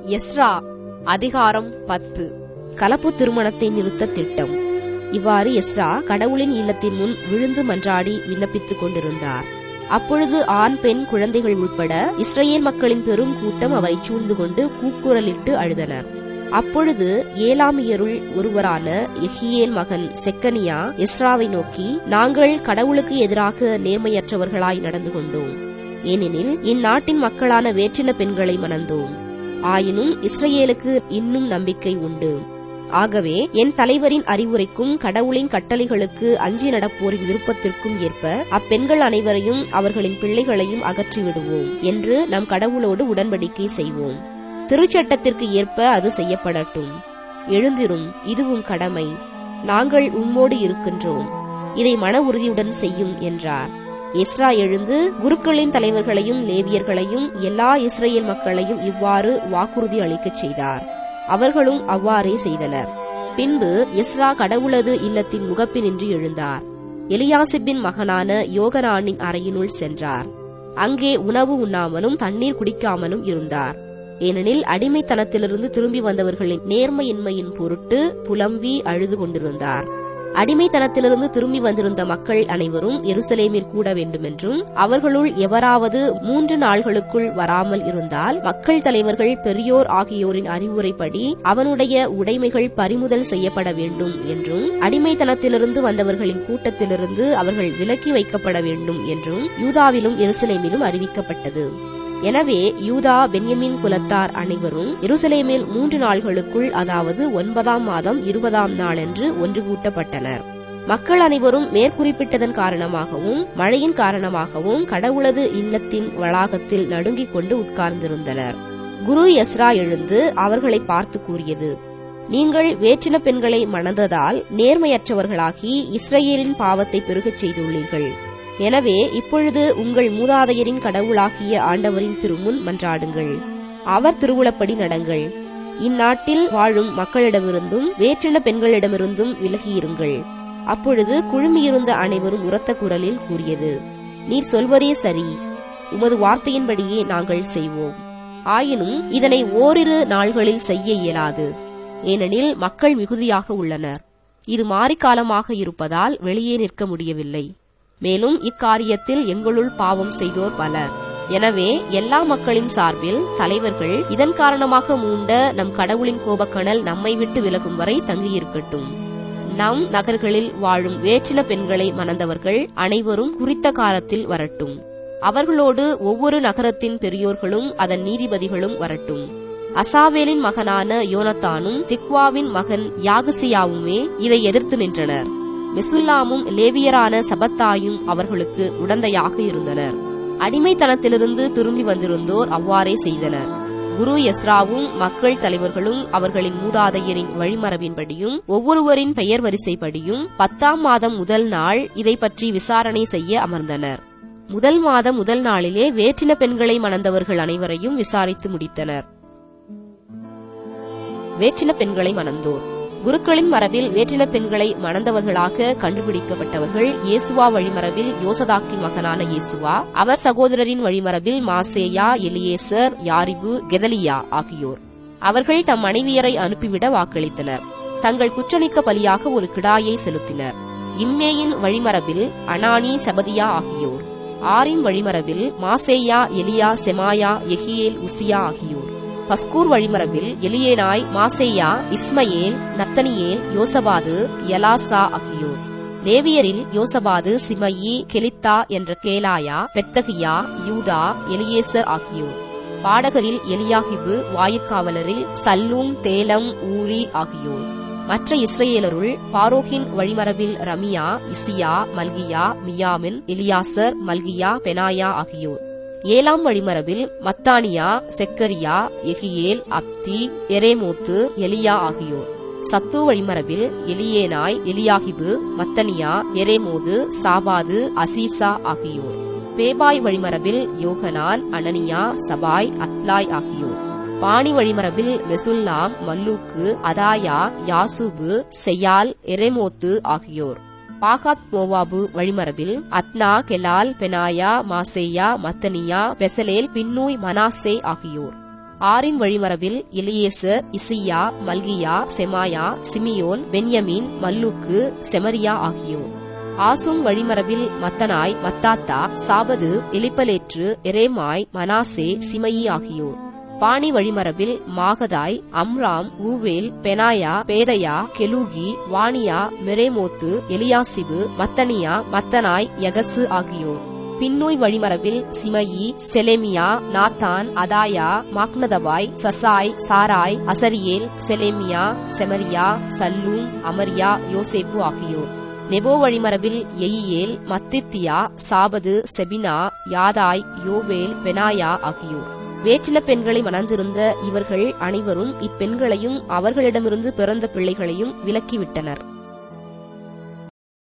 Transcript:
Ezra அதிகாரம் பத்து கலப்பு திருமணத்தை நிறுத்த திட்டம் இவ்வாறு எஸ்ரா கடவுளின் இல்லத்தின் முன் விழுந்து மன்றாடி விண்ணப்பித்துக் கொண்டிருந்தார் அப்பொழுது ஆண் பெண் குழந்தைகள் உட்பட இஸ்ரேல் மக்களின் பெரும் கூட்டம் அவரை சூழ்ந்து கொண்டு கூக்குரலிட்டு அழுதனர் அப்பொழுது ஏலாமியருள் ஒருவரான எஹியேல் மகன் செக்கனியா எஸ்ராவை நோக்கி நாங்கள் கடவுளுக்கு எதிராக நேர்மையற்றவர்களாய் நடந்து கொண்டோம் ஏனெனில் இந்நாட்டின் மக்களான வேற்றின பெண்களை மணந்தோம் ஆயினும் இஸ்ரேலுக்கு இன்னும் நம்பிக்கை உண்டு ஆகவே என் தலைவரின் அறிவுரைக்கும் கடவுளின் கட்டளைகளுக்கு அஞ்சி நடப்போரின் விருப்பத்திற்கும் ஏற்ப அப்பெண்கள் அனைவரையும் அவர்களின் பிள்ளைகளையும் அகற்றி விடுவோம் என்று நம் கடவுளோடு உடன்படிக்கை செய்வோம் திருச்சட்டத்திற்கு ஏற்ப அது செய்யப்படட்டும் எழுந்திரும் இதுவும் கடமை நாங்கள் உம்மோடு இருக்கின்றோம் இதை மன உறுதியுடன் செய்யும் என்றார் எஸ்ரா எழுந்து குருக்களின் தலைவர்களையும் லேவியர்களையும் எல்லா இஸ்ரேல் மக்களையும் இவ்வாறு வாக்குறுதி அளிக்கச் செய்தார் அவர்களும் அவ்வாறே செய்தனர் பின்பு எஸ்ரா கடவுளது இல்லத்தின் முகப்பினின்று எழுந்தார் எலியாசிப்பின் மகனான யோகனானின் அறையினுள் சென்றார் அங்கே உணவு உண்ணாமலும் தண்ணீர் குடிக்காமலும் இருந்தார் ஏனெனில் அடிமைத்தனத்திலிருந்து திரும்பி வந்தவர்களின் நேர்மையின்மையின் பொருட்டு புலம்பி அழுது கொண்டிருந்தார் அடிமைத்தனத்திலிருந்து திரும்பி வந்திருந்த மக்கள் அனைவரும் எருசலேமில் கூட வேண்டுமென்றும் அவர்களுள் எவராவது மூன்று நாள்களுக்குள் வராமல் இருந்தால் மக்கள் தலைவர்கள் பெரியோர் ஆகியோரின் அறிவுரைப்படி அவனுடைய உடைமைகள் பறிமுதல் செய்யப்பட வேண்டும் என்றும் அடிமைத்தனத்திலிருந்து வந்தவர்களின் கூட்டத்திலிருந்து அவர்கள் விலக்கி வைக்கப்பட வேண்டும் என்றும் யூதாவிலும் எருசலேமிலும் அறிவிக்கப்பட்டது எனவே யூதா பென்யமின் குலத்தார் அனைவரும் எருசலேமில் மூன்று நாள்களுக்குள் அதாவது ஒன்பதாம் மாதம் இருபதாம் நாளன்று ஒன்று கூட்டப்பட்டனர் மக்கள் அனைவரும் மேற்குறிப்பிட்டதன் காரணமாகவும் மழையின் காரணமாகவும் கடவுளது இல்லத்தின் வளாகத்தில் நடுங்கிக் கொண்டு உட்கார்ந்திருந்தனர் குரு எஸ்ரா எழுந்து அவர்களை பார்த்து கூறியது நீங்கள் வேற்றின பெண்களை மணந்ததால் நேர்மையற்றவர்களாகி இஸ்ரேலின் பாவத்தை பெருகச் செய்துள்ளீர்கள் எனவே இப்பொழுது உங்கள் மூதாதையரின் கடவுளாகிய ஆண்டவரின் திருமுன் மன்றாடுங்கள் அவர் திருவுளப்படி நடங்கள் இந்நாட்டில் வாழும் மக்களிடமிருந்தும் வேற்றின பெண்களிடமிருந்தும் விலகியிருங்கள் அப்பொழுது குழுமியிருந்த அனைவரும் உரத்த குரலில் கூறியது நீர் சொல்வதே சரி உமது வார்த்தையின்படியே நாங்கள் செய்வோம் ஆயினும் இதனை ஓரிரு நாள்களில் செய்ய இயலாது ஏனெனில் மக்கள் மிகுதியாக உள்ளனர் இது மாரிக்காலமாக இருப்பதால் வெளியே நிற்க முடியவில்லை மேலும் இக்காரியத்தில் எங்களுள் பாவம் செய்தோர் பலர் எனவே எல்லா மக்களின் சார்பில் தலைவர்கள் இதன் காரணமாக மூண்ட நம் கடவுளின் கோபக்கணல் நம்மை விட்டு விலகும் வரை தங்கியிருக்கட்டும் நம் நகர்களில் வாழும் வேற்றின பெண்களை மணந்தவர்கள் அனைவரும் குறித்த காலத்தில் வரட்டும் அவர்களோடு ஒவ்வொரு நகரத்தின் பெரியோர்களும் அதன் நீதிபதிகளும் வரட்டும் அசாவேலின் மகனான யோனத்தானும் திக்வாவின் மகன் யாகசியாவுமே இதை எதிர்த்து நின்றனர் மெசுல்லாமும் லேவியரான சபத்தாயும் அவர்களுக்கு உடந்தையாக இருந்தனர் அடிமைத்தனத்திலிருந்து திரும்பி வந்திருந்தோர் அவ்வாறே செய்தனர் குரு எஸ்ராவும் மக்கள் தலைவர்களும் அவர்களின் மூதாதையரின் வழிமரபின்படியும் ஒவ்வொருவரின் பெயர் வரிசைப்படியும் பத்தாம் மாதம் முதல் நாள் இதை பற்றி விசாரணை செய்ய அமர்ந்தனர் முதல் மாதம் முதல் நாளிலே வேற்றின பெண்களை மணந்தவர்கள் அனைவரையும் விசாரித்து முடித்தனர் வேற்றின பெண்களை மணந்தோர் குருக்களின் மரபில் வேற்றின பெண்களை மணந்தவர்களாக கண்டுபிடிக்கப்பட்டவர்கள் இயேசுவா வழிமரபில் யோசதாக்கின் மகனான இயேசுவா அவர் சகோதரரின் வழிமரபில் மாசேயா எலியேசர் யாரிபு கெதலியா ஆகியோர் அவர்கள் தம் மனைவியரை அனுப்பிவிட வாக்களித்தனர் தங்கள் குற்றணிக்க பலியாக ஒரு கிடாயை செலுத்தினர் இம்மேயின் வழிமரபில் அனானி சபதியா ஆகியோர் ஆரின் வழிமரபில் மாசேயா எலியா செமாயா எஹியேல் உசியா ஆகியோர் பஸ்கூர் வழிமரபில் எலியேனாய் மாசேயா இஸ்மயேல் நத்தனியேல் யோசபாது யலாசா ஆகியோர் லேவியரில் யோசபாது சிமயி கெலித்தா என்ற கேலாயா பெத்தகியா யூதா எலியேசர் ஆகியோர் பாடகரில் எலியாகிபு வாயுக்காவலரில் சல்லூம் தேலம் ஊரி ஆகியோர் மற்ற இஸ்ரேலருள் பாரோகின் வழிமரபில் ரமியா இசியா மல்கியா மியாமின் எலியாசர் மல்கியா பெனாயா ஆகியோர் ஏழாம் வழிமரபில் மத்தானியா செக்கரியா எகியேல் அப்தி எரேமோத்து எலியா ஆகியோர் சத்து வழிமரபில் எலியேனாய் எலியாகிபு மத்தனியா எரேமோது சாபாது அசீசா ஆகியோர் பேபாய் வழிமரபில் யோகனான் அனனியா சபாய் அத்லாய் ஆகியோர் பாணி வழிமரபில் மெசுல்லாம் மல்லூக்கு அதாயா யாசூபு செயால் எரேமோத்து ஆகியோர் பாகாத் மோவாபு வழிமரபில் அத்னா கெலால் பெனாயா மாசேயா மத்தனியா பெசலேல் பின்னூய் மனாசே ஆகியோர் ஆரின் வழிமரபில் எலியேசர் இசியா மல்கியா செமாயா சிமியோன் பென்யமீன் மல்லூக்கு செமரியா ஆகியோர் ஆசும் வழிமரபில் மத்தனாய் மத்தாத்தா சாபது எலிப்பலேற்று எரேமாய் மனாசே சிமயி ஆகியோர் பாணி வழிமரபில் மாகதாய் அம்ராம் ஊவேல் பெனாயா பேதையா கெலூகி வாணியா மெரேமோத்து எலியாசிபு மத்தனியா மத்தனாய் யகசு ஆகியோர் பின்னோய் வழிமரபில் சிமயி செலேமியா நாத்தான் அதாயா மாக்னதபாய் சசாய் சாராய் அசரியேல் செலேமியா செமரியா சல்லூம் அமரியா யோசேப்பு ஆகியோர் நெபோ வழிமரபில் எயியேல் மத்தித்தியா சாபது செபினா யாதாய் யோவேல் பெனாயா ஆகியோர் வேற்றின பெண்களை மணந்திருந்த இவர்கள் அனைவரும் இப்பெண்களையும் அவர்களிடமிருந்து பிறந்த பிள்ளைகளையும் விலக்கிவிட்டனர்